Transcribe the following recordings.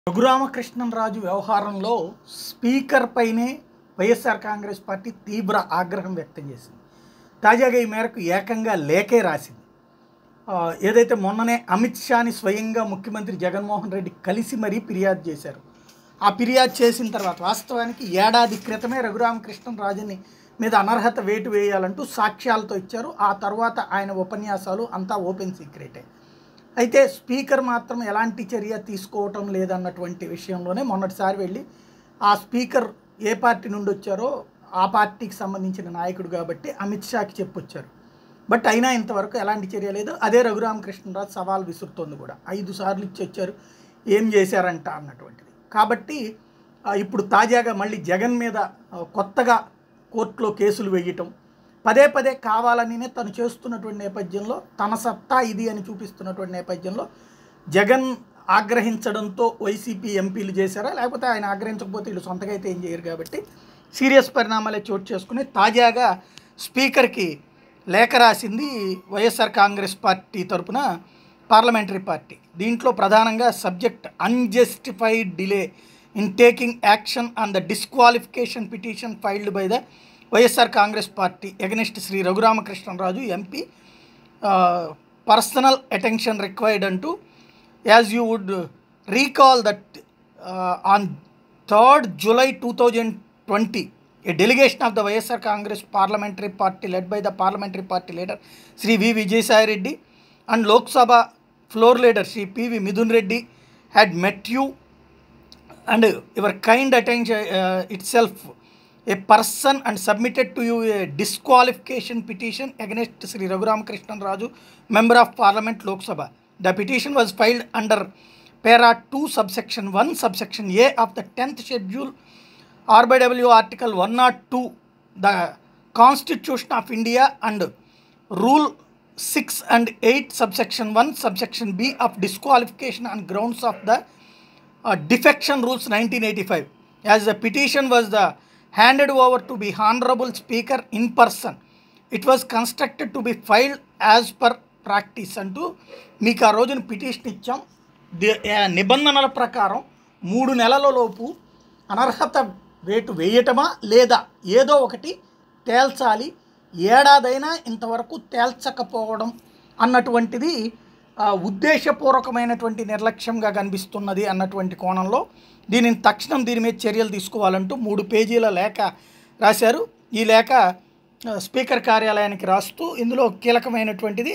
రఘురామకృష్ణంరాజు వ్యవహారంలో స్పీకర్ పైనే వైఎస్ఆర్ కాంగ్రెస్ పార్టీ తీవ్ర ఆగ్రహం వ్యక్తం చేసింది తాజాగా ఈ మేరకు ఏకంగా లేఖే రాసింది ఆ, ఏదైతే మొన్ననే అమిత్ షాని స్వయంగా ముఖ్యమంత్రి జగన్మోహన్ రెడ్డి కలిసి మరీ ఫిర్యాదు చేశారు ఆ ఫిర్యాదు చేసిన తర్వాత వాస్తవానికి ఏడాది క్రితమే రఘురామకృష్ణరాజుని మీద అనర్హత వేటు వేయాలంటూ సాక్ష్యాలతో ఇచ్చారు ఆ తర్వాత ఆయన ఉపన్యాసాలు అంతా ఓపెన్ సీక్రెటే అయితే స్పీకర్ మాత్రం ఎలాంటి చర్య తీసుకోవటం లేదన్నటువంటి విషయంలోనే మొన్నటిసారి వెళ్ళి ఆ స్పీకర్ ఏ పార్టీ నుండి వచ్చారో ఆ పార్టీకి సంబంధించిన నాయకుడు కాబట్టి అమిత్ షాకి చెప్పొచ్చారు బట్ అయినా ఇంతవరకు ఎలాంటి చర్య లేదు అదే రఘురామకృష్ణరాజు సవాల్ విసురుతోంది కూడా ఐదు సార్లు ఇచ్చి వచ్చారు ఏం చేశారంట అన్నటువంటిది కాబట్టి ఆ, ఇప్పుడు తాజాగా మళ్ళీ జగన్ మీద ఆ, కొత్తగా కోర్టులో కేసులు వేయటం పదే పదే కావాలనినే తను చేస్తున్నటువంటి నేపథ్యంలో తన సత్తా ఇది అని చూపిస్తున్నటువంటి నేపథ్యంలో జగన్ ఆగ్రహించడంతో వైసీపీ ఎంపీలు చేశారా లేకపోతే ఆయన ఆగ్రహించకపోతే వీళ్ళు సొంతగా అయితే ఏం చేయరు కాబట్టి సీరియస్ పరిణామాలే చోటు చేసుకుని తాజాగా స్పీకర్కి లేఖ రాసింది వైఎస్ఆర్ కాంగ్రెస్ పార్టీ తరపున పార్లమెంటరీ పార్టీ దీంట్లో ప్రధానంగా subject unjustified delay in taking action on the disqualification petition filed by the YSR Congress party against Shri Raghuramakrishnaraju MP personal attention required అంటూ as you would recall that on third July two thousand twenty a delegation of the YSR Congress parliamentary party led by the parliamentary party leader Sri V. Vijay Reddy and Lok Sabha floor leader Sri P. V. Midun Reddy had met you and your kind attention uh, itself a person and submitted to you a disqualification petition against Sri Raghuram Krishnan Raju, member of Parliament Lok Sabha. The petition was filed under para 2 subsection 1 subsection A of the 10th schedule RBW article 102 the Constitution of India and rule 6 and 8 subsection 1 subsection B of disqualification on grounds of the uh, defection rules 1985 as the petition was the handed over to be honorable speaker in person it was constructed to be filed as per practice అంటూ మీకు ఆ రోజున petition ఇచ్చాం the- ఆ నిబంధనల ప్రకారం మూడు నెలల లోపు అనర్హత వేటు వేయటమా లేదా ఏదో ఒకటి తేల్చాలి ఏడాదైనా ఇంతవరకు తేల్చకపోవడం అన్నటువంటిది ఆ, ఉద్దేశపూర్వకమైనటువంటి నిర్లక్ష్యంగా కనిపిస్తున్నది అన్నటువంటి కోణంలో దీనిని తక్షణం దీని మీద చర్యలు తీసుకోవాలంటూ మూడు పేజీల లేఖ రాశారు ఈ లేఖ ఆ, స్పీకర్ కార్యాలయానికి రాస్తూ ఇందులో కీలకమైనటువంటిది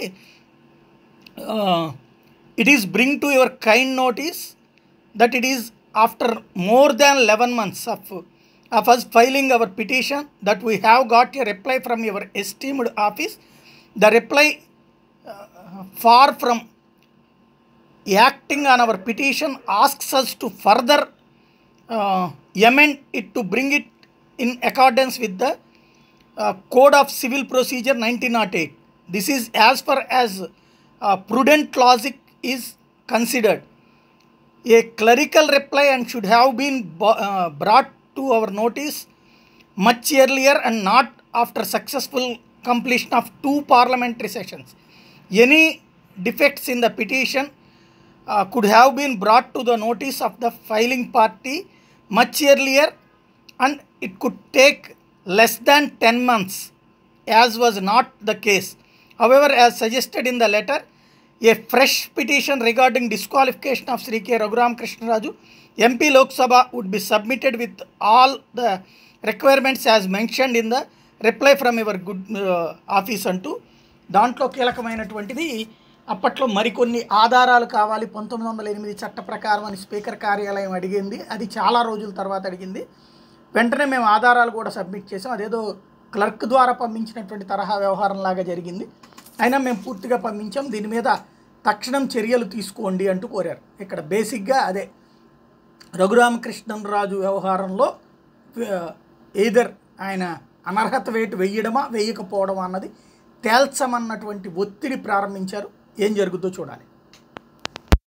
it is bring to your kind notice that it is after more than 11 months of, of us filing our petition that we have got a reply from your esteemed office the reply uh, far from acting on our petition asks us to further uh, amend it to bring it in accordance with the uh, Code of Civil Procedure 1908. This is as far as uh, prudent logic is considered. A clerical reply and should have been bo- uh, brought to our notice much earlier and not after successful completion of two parliamentary sessions. Any defects in the petition uh, could have been brought to the notice of the filing party much earlier and it could take less than 10 months as was not the case. However, as suggested in the letter, a fresh petition regarding disqualification of Sri K. Raghuram Krishnaraju, MP Lok Sabha would be submitted with all the requirements as mentioned in the reply from your good uh, office అంటూ దాంట్లో కీలకమైనటువంటిది అప్పట్లో మరికొన్ని ఆధారాలు కావాలి పంతొమ్మిది వందల ఎనిమిది చట్ట ప్రకారం అని స్పీకర్ కార్యాలయం అడిగింది అది చాలా రోజుల తర్వాత అడిగింది వెంటనే మేము ఆధారాలు కూడా సబ్మిట్ చేసాం అదేదో క్లర్క్ ద్వారా పంపించినటువంటి తరహా వ్యవహారం లాగా జరిగింది అయినా మేము పూర్తిగా పంపించాం దీని మీద తక్షణం చర్యలు తీసుకోండి అంటూ కోరారు ఇక్కడ బేసిక్గా అదే రఘురామకృష్ణరాజు వ్యవహారంలో ఎయిదర్ ఆయన అనర్హత వేటు వేయడమా వేయకపోవడమా అన్నది తేల్చమన్నటువంటి ఒత్తిడి ప్రారంభించారు ఏం జరుగుతుందో చూడాలి